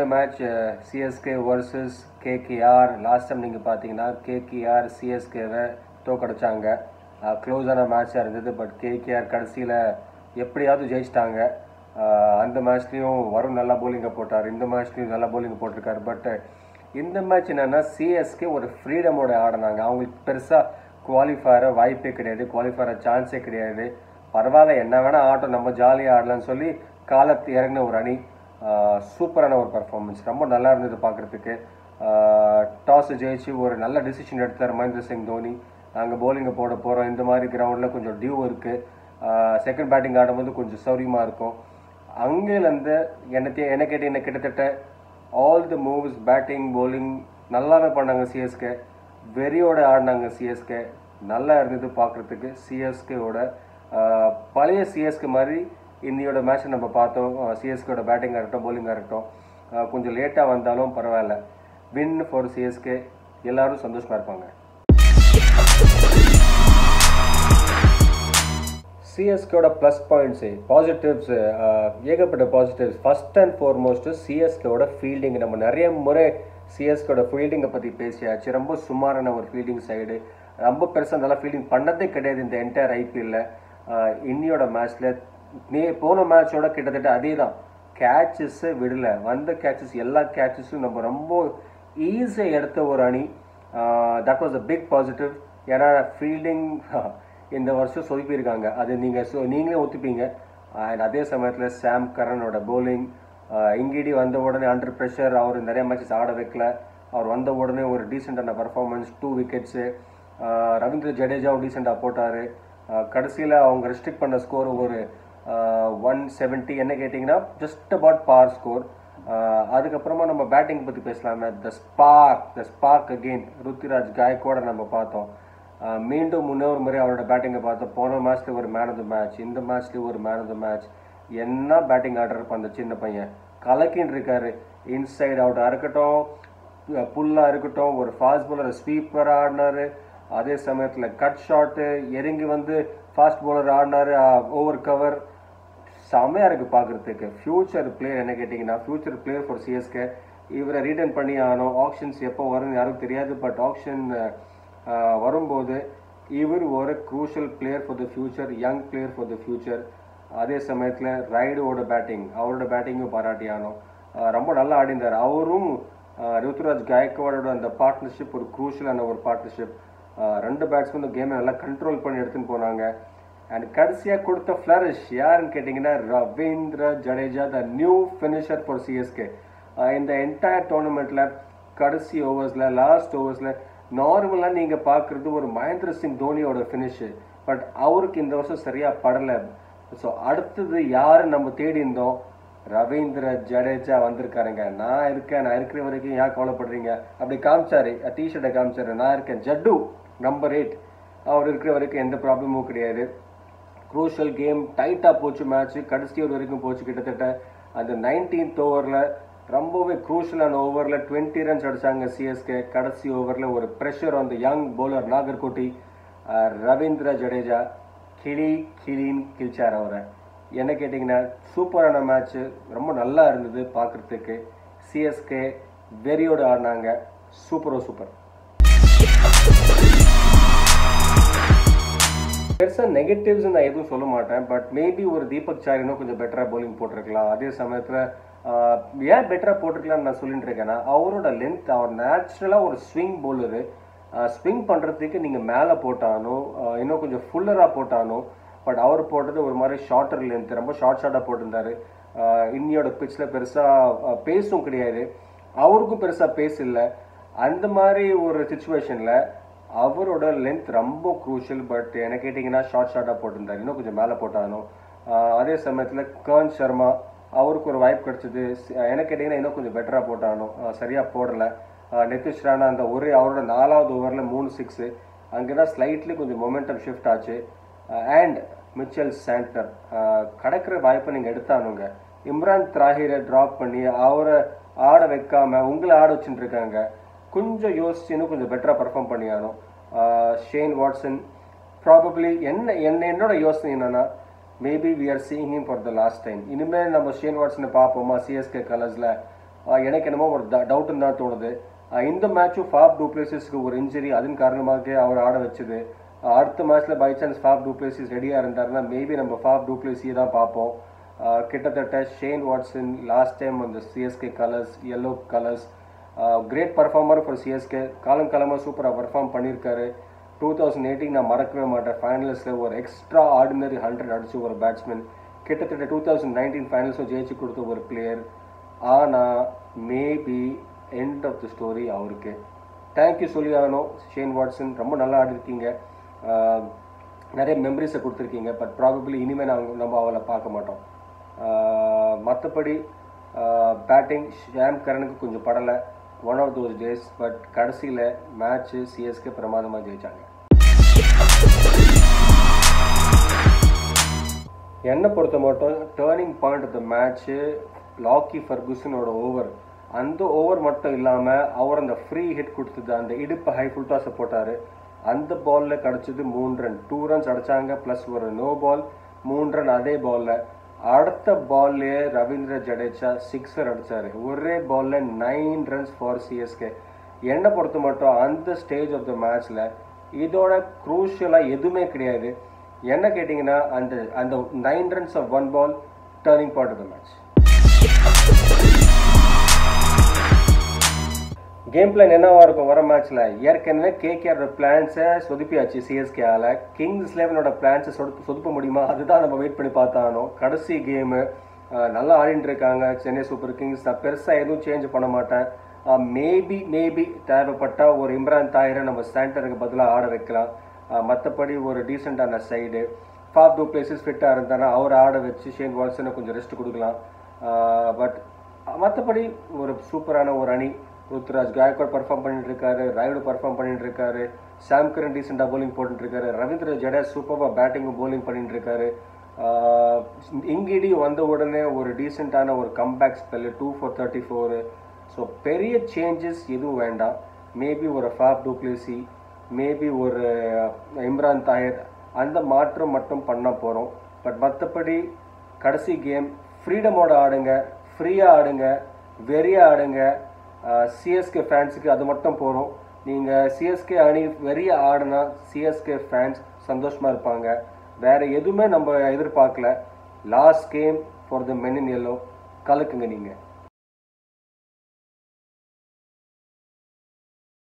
match CSK versus KKR last time நீங்கள் பார்த்தீங்கன்னா KKR சிஎஸ்கேவை தோக்கடிச்சாங்க க்ளோஸான மேட்சாக இருந்தது பட் கேகேஆர் கடைசியில் எப்படியாவது ஜெயிச்சிட்டாங்க ஆஹ் அந்த மேட்ச்லேயும் வரும் நல்லா bowling போட்டார் இந்த மேட்ச்லேயும் நல்லா bowling போட்டிருக்காரு பட் இந்த மேட்ச் என்னன்னா சிஎஸ்கே ஒரு ஃப்ரீடமோட ஆடினாங்க அவங்களுக்கு பெருசாக குவாலிஃபயர வாய்ப்பே கிடையாது குவாலிஃபயர சான்ஸே கிடையாது பரவாயில்ல என்ன வேணா ஆட்டம் நம்ம ஜாலியாக ஆடலாம்னு சொல்லி காலத்து இறங்கின ஒரு அணி ஆஹ் சூப்பரான ஒரு பர்ஃபார்மன்ஸ் ரொம்ப நல்லா இருந்தது பார்க்குறதுக்கு டாஸ் ஜெயிச்சு ஒரு நல்ல டிசிஷன் எடுத்தார் மகேந்திர சிங் தோனி நாங்கள் bowling போட போகிறோம் இந்த மாதிரி கிரவுண்டில் கொஞ்சம் டியூ இருக்குது செகண்ட் பேட்டிங் ஆடும்போது கொஞ்சம் சௌரியமாக இருக்கும் அங்கேருந்து என்ன தே- என்ன கேட்டு என்ன கிட்டத்தட்ட all the moves batting bowling நல்லாவே பண்ணாங்க சிஎஸ்கே வெறியோட ஆடினாங்க சிஎஸ்கே நல்லா இருந்தது பார்க்குறதுக்கு சிஎஸ்கேவோட பழைய சிஎஸ்கே மாதிரி இன்னையோட மேட்ச்சை நம்ம பார்த்தோம் சிஎஸ்கேவோட பேட்டிங்காக இருக்கட்டும் bowling-ஆ இருக்கட்டும் அஹ் கொஞ்சம் லேட்டாக வந்தாலும் பரவாயில்ல வின் ஃபார் சிஎஸ்கே எல்லாரும் சந்தோஷமாக இருப்பாங்க சிஎஸ்கேவோட ப்ளஸ் பாயிண்ட்ஸு பாசிட்டிவ்ஸ் ஏகப்பட்ட பாசிட்டிவ்ஸ் ஃபர்ஸ்ட் அண்ட் ஃபார்மோஸ்ட்டு சிஎஸ்கேவோட ஃபீல்டிங் நம்ம நிறைய முறை சிஎஸ்கேவோட ஃபீல்டிங்கை பற்றி பேசியாச்சு ரொம்ப சுமாரான ஒரு ஃபீல்டிங் சைடு ரொம்ப பெருசாக நல்லா ஃபீல்டிங் பண்ணதே கிடையாது இந்த என்டையர் ஐபிஎல்ல இன்னியோட மேட்ச்சில் நீ போன மேட்சோட கிட்டத்தட்ட அதே தான் கேட்சஸ்ஸு விடல வந்த கேட்சஸ் எல்லா கேட்சஸும் நம்ம ரொம்ப ஈஸியாக எடுத்த ஒரு அணி that was a big positive ஏன்னா ஃபீல்டிங் இந்த வருஷம் சொதுப்பியிருக்காங்க அது நீங்கள் சொ நீங்களே ஒத்துப்பீங்க அண்ட் அதே சமயத்தில் சாம் கரனோட bowling இங்கிடி வந்த உடனே அண்டர் ப்ரெஷர் அவர் நிறைய மேட்சஸ் ஆட வைக்கல அவர் வந்த உடனே ஒரு டீசெண்டான பர்ஃபார்மன்ஸ் டூ விக்கெட்ஸு ரவீந்திர ஜடேஜாவும் டீசெண்டாக போட்டார் கடைசியில் அவங்க ரெஸ்ட்ரிக்ட் பண்ண ஸ்கோர் ஒரு ஒன் செவன்ட்டி என்ன கேட்டிங்கன்னா ஜஸ்ட் அபவுட் பார் ஸ்கோர் அதுக்கப்புறமா நம்ம பேட்டிங் பற்றி பேசலாமே the spark the spark again Ruturaj காயக்கோட நம்ம பார்த்தோம் ஆஹ் மீண்டும் முன்னொரு முறை அவரோட பேட்டிங்கை பார்த்தோம் போன மேட்ச்ல ஒரு மேன் ஆஃப் த மேட்ச் இந்த மேட்ச்லேயும் ஒரு மேன் ஆஃப் த மேட்ச் என்ன பேட்டிங் ஆடுறப்ப அந்த சின்ன பையன் கலக்கின்னு இருக்காரு இன்சைட் அவுட்டாக இருக்கட்டும் புல்லாக இருக்கட்டும் ஒரு ஃபாஸ்ட் bowler ஸ்வீப்பர் ஆடினாரு அதே சமயத்தில் கட் ஷாட்டு இறங்கி வந்து ஃபாஸ்ட் bowler ஆடினாரு ஓவர் கவர் செம்மையாக இருக்குது பார்க்குறதுக்கு ஃப்யூச்சர் பிளேயர் என்ன கேட்டிங்கன்னா ஃப்யூச்சர் பிளேயர் ஃபார் சிஎஸ்கே இவரை ரீட்டன் பண்ணி ஆகணும் ஆப்ஷன்ஸ் எப்போ வரும்னு யாருக்கும் தெரியாது பட் ஆப்ஷன் வரும்போது இவர் ஒரு crucial player for the future young player for the future அதே சமயத்தில் ரைடோட பேட்டிங் அவரோட பேட்டிங்கும் பாராட்டி ஆனோம் அஹ் ரொம்ப நல்லா ஆடிந்தார் அவரும் அஹ் ருத்துராஜ் காயக்வாடோட அந்த பார்ட்னர்ஷிப் ஒரு க்ரூஷியலான ஒரு பார்ட்னர்ஷிப் ரெண்டு பேட்ஸ்மேனும் கேமை நல்லா கண்ட்ரோல் பண்ணி எடுத்துன்னு போனாங்க அண்ட் கடைசியாக கொடுத்த ஃப்ளரிஷ் யாருன்னு கேட்டிங்கன்னா Ravindra Jadeja the new finisher for CSK இந்த என்டையர் டோர்னமெண்ட்டில் கடைசி ஓவர்ஸில் லாஸ்ட் ஓவர்ஸில் நார்மலாக நீங்கள் பார்க்குறது ஒரு மகேந்திர சிங் தோனியோட ஃபினிஷு பட் அவருக்கு இந்த வருஷம் சரியாக படலை ஸோ அடுத்தது யார் நம்ம தேடி இருந்தோம் ரவீந்திர ஜடேஜா வந்திருக்காருங்க நான் இருக்கேன் நான் இருக்கிற வரைக்கும் ஏன் கவலைப்படுறீங்க அப்படி காமிச்சாரு டிஷர்ட்டை காமிச்சாரு நான் இருக்கேன் ஜட்டு நம்பர் எயிட் அவர் இருக்கிற வரைக்கும் எந்த ப்ராப்ளமும் கிடையாது க்ரூஷியல் கேம் டைட்டாக போச்சு மேட்ச் கடைசி ஓவர் வரைக்கும் போச்சு கிட்டத்தட்ட அந்த நைன்டீன்த் ஓவரில் ரொம்பவே க்ரூஷியலான ஓவரில் டுவெண்ட்டி ரன்ஸ் அடிச்சாங்க சிஎஸ்கே கடைசி ஓவரில் ஒரு ப்ரெஷர் அந்த யங் பவுலர் நாகர்கோட்டி அஹ், ரவீந்திர ஜடேஜா கிளி கிளின்னு கிழிச்சார் அவரை என்ன கேட்டிங்கன்னா சூப்பரான மேட்ச்சு ரொம்ப நல்லா இருந்தது பார்க்குறதுக்கு சிஎஸ்கே வெறியோடு ஆடினாங்க சூப்பரோ சூப்பர் பெருசாக நெகட்டிவ்ஸ் நான் எதுவும் சொல்ல மாட்டேன் பட் மேபி ஒரு தீபக் சார் இன்னும் கொஞ்சம் பெட்டராக bowling போட்டிருக்கலாம் அதே சமயத்தில் ஏன் பெட்டராக போட்டிருக்கலாம்னு நான் சொல்லிட்டு இருக்கேன்னா அவரோட லென்த் அவர் நேச்சுரலாக ஒரு ஸ்விங் bowler ஸ்விங் பண்ணுறதுக்கு நீங்கள் மேலே போட்டானோ ஆஹ் இன்னும் கொஞ்சம் ஃபுல்லராக போட்டானோ பட் அவர் போட்டது ஒரு மாதிரி ஷார்ட்டர் லென்த் ரொம்ப ஷார்ட் ஷார்ட்டாக போட்டிருந்தாரு ஆஹ் இன்னியோட பிச்சில் பெருசாக பேஸும் கிடையாது அவருக்கும் பெருசாக பேஸ் இல்லை அந்த மாதிரி ஒரு சுச்சுவேஷனில் அவரோட லென்த் ரொம்ப க்ரூஷியல் பட் என்ன கேட்டிங்கன்னா ஷார்ட் ஷார்ட்டாக போட்டிருந்தாரு இன்னும் கொஞ்சம் மேலே போட்டானோ ஆஹ் அதே சமயத்தில் கர்ன் சர்மா அவருக்கு ஒரு வாய்ப்பு கிடைச்சது என்ன கேட்டிங்கன்னா இன்னும் கொஞ்சம் பெட்டராக போட்டானோ சரியாக போடலை நிதிஷ் ராணா அந்த ஒரு அவரோட நாலாவது ஓவரில் மூணு சிக்ஸு அங்கே தான் ஸ்லைட்லி கொஞ்சம் மொமெண்டம் ஷிஃப்ட் ஆச்சு அண்ட் மிச்சல் சாண்டர் கிடைக்கிற வாய்ப்பை நீங்கள் எடுத்தானுங்க இம்ரான் திராஹிரை ட்ராப் பண்ணி அவரை ஆட வைக்காம உங்களை ஆட வச்சுட்டு இருக்காங்க கொஞ்சம் யோசிச்சு இன்னும் கொஞ்சம் பெட்டராக பர்ஃபார்ம் பண்ணியானோம் ஷேன் வாட்சன் ப்ராபப்ளி என்ன என்ன என்னோட யோசனை என்னன்னா maybe we are seeing him for the last time இனிமேல் நம்ம ஷேன் வாட்சனை பார்ப்போமா சிஎஸ்கே கலர்ஸில் ஆஹ் எனக்கு என்னமோ ஒரு டவுட்டுன்னு தான் தோணுது ஆஹ் இந்த மேட்சும் ஃபாப் டூப்ளேசிஸ்க்கு ஒரு இன்ஜுரி அதன் காரணமாக அவர் ஆட வச்சது ஆஹ் அடுத்த மேட்ச்ல பை சான்ஸ் ஃபாப் டூப்ளேசிஸ் ரெடியாக இருந்தாருன்னா மேபி நம்ம ஃபாப் டூப்ளேசியை தான் பார்ப்போம் ஆஹ் கிட்டத்தட்ட ஷேன் வாட்சன் லாஸ்ட் டைம் அந்த CSK colours yellow colours great performer for CSK காலம் காலமாக சூப்பராக பர்ஃபார்ம் பண்ணியிருக்காரு டூ தௌசண்ட் எயிட்டீன் நான் மறக்கவே மாட்டேன் ஃபைனல்ஸில் ஒரு எக்ஸ்ட்ரா ஆர்டினரி ஹண்ட்ரட் அடிச்சு ஒரு பேட்ஸ்மேன் கிட்டத்தட்ட டூ தௌசண்ட் நைன்டீன் ஃபைனல்ஸும் ஜெயிச்சு கொடுத்த ஒரு பிளேயர் ஆனால் maybe end of the story அவருக்கு தேங்க்யூ சொல்லியானோ ஷேன் வாட்சன் ரொம்ப நல்லா ஆடிருக்கீங்க ஆஹ் நிறைய மெமரிஸை கொடுத்துருக்கீங்க பட் ப்ராபப்ளி இனிமேல் நாங்கள் நம்ம அவளை பார்க்க மாட்டோம் மற்றபடி பேட்டிங் ஷாம் கரனுக்கு கொஞ்சம் படலை one of those days but கடைசியில் மேட்ச்சு சிஎஸ்கே பிரமாதமாக ஜெயிச்சாங்க என்னை பொறுத்த மட்டும் turning point of the match Lockie ஃபர்குசனோட ஓவர் அந்த ஓவர் மட்டும் இல்லாமல் அவர் அந்த ஃப்ரீ ஹிட் கொடுத்தது அந்த இடுப்பு ஹை ஃபுல் டாஸை போட்டார் அந்த பாலில் கிடச்சது மூணு ரன் டூ ரன்ஸ் அடிச்சாங்க ப்ளஸ் ஒரு நோ பால் மூணு ரன் அதே பாலில் அடுத்த பால்லே ரவீந்திர ஜடேஜா சிக்ஸர் அடிச்சாரு ஒரே பால்ல நைன் ரன்ஸ் ஃபார் சிஎஸ்கே என்னை பொறுத்த மட்டும் அந்த ஸ்டேஜ் ஆஃப் த மேட்ச்ல இதோட குரூஷியலாக எதுவுமே கிடையாது என்ன கேட்டிங்கன்னா அந்த அந்த nine runs of one ball turning point of the match game plan என்னவா இருக்கும் வர மேட்ச்ல ஏற்கனவே கேகேஆர் பிளான்ஸை சொதுப்பியாச்சு சிஎஸ்கே ஆல கிங்ஸ் லெவனோட பிளான்ஸை சொதுப்பு சொதுப்ப முடியுமா அதுதான் நம்ம வெயிட் பண்ணி பார்த்தானோ கடைசி கேமு நல்லா ஆடிட்டு இருக்காங்க சென்னை சூப்பர் கிங்ஸ் நான் பெருசாக எதுவும் சேஞ்ச் பண்ண மாட்டேன் மேபி மேபி தேவைப்பட்டா ஒரு இம்ரான் தாயரை நம்ம சென்டருக்கு பதிலாக ஆட வைக்கலாம் மற்றபடி ஒரு டீசெண்டான சைடு ஃபாப் டூ பிளேசஸ் ஃபிட்டாக இருந்தானா அவர் ஆட வச்சு ஷேன் வால்சனை கொஞ்சம் ரெஸ்ட் கொடுக்கலாம் பட் மற்றபடி ஒரு சூப்பரான ஒரு அணி ருத்ராஜ் காயக்வாட் பர்ஃபார்ம் பண்ணிட்டு இருக்காரு ராயுடு பர்ஃபார்ம் பண்ணிட்டு இருக்காரு சாம் கரன் டீசெண்டாக bowling போட்டுட்டு இருக்காரு ரவீந்திர ஜடேஜா சூப்பராக பேட்டிங்கும் bowling பண்ணிட்டு இருக்காரு ஆஹ் இங்கிடி வந்த உடனே ஒரு டீசெண்டான ஒரு comeback spell two four thirty four so பெரிய சேஞ்சஸ் எதுவும் வேண்டாம் மேபி ஒரு ஃபாப் டூப்ளேசி மேபி ஒரு இம்ரான் தாயர் அந்த மாற்றம் மட்டும் பண்ண போகிறோம் பட் மற்றபடி கடைசி கேம் ஃப்ரீடமோட ஆடுங்க ஃப்ரீயாக ஆடுங்க வெறியாக ஆடுங்க சிஎஸ்கே ஃபேன்ஸுக்கு அது மட்டும் போகிறோம் நீங்கள் சிஎஸ்கே அணி வெறிய ஆடினா சிஎஸ்கே ஃபேன்ஸ் சந்தோஷமாக இருப்பாங்க வேற எதுவுமே நம்ம எதிர்பார்க்கல last game for the men in yellow கலக்குங்க நீங்கள்